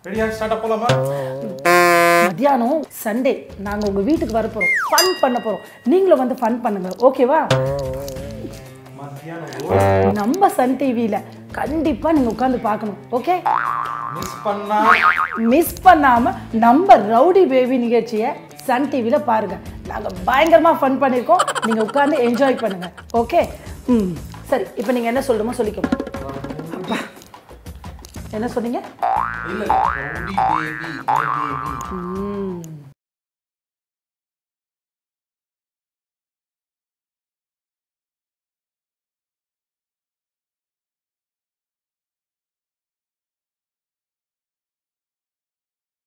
ரெடியா ஸ்டார்ட் போலாமா மத்தியானம் சண்டே நாங்கள் உங்கள் வீட்டுக்கு வர போகிறோம் ஃபன் பண்ண போகிறோம் நீங்களும் வந்து ஃபன் பண்ணுங்க ஓகேவா மத்தியானம் நம்ம சன் டிவியில் கண்டிப்பாக நீங்கள் உட்காந்து பார்க்கணும் ஓகே மிஸ் பண்ணா மிஸ் பண்ணாமல் நம்ம ரவுடி பேபி நிகழ்ச்சியை சன் டிவியில் பாருங்கள் நாங்கள் பயங்கரமாக ஃபன் பண்ணியிருக்கோம் நீங்கள் உட்காந்து என்ஜாய் பண்ணுங்கள் ஓகே ம் சரி இப்போ நீங்கள் என்ன சொல்லணுமோ சொல்லிக்கோங்க அப்பா என்ன சொன்னீங்க இல்ல ரவுடி பேபி பேபி ம்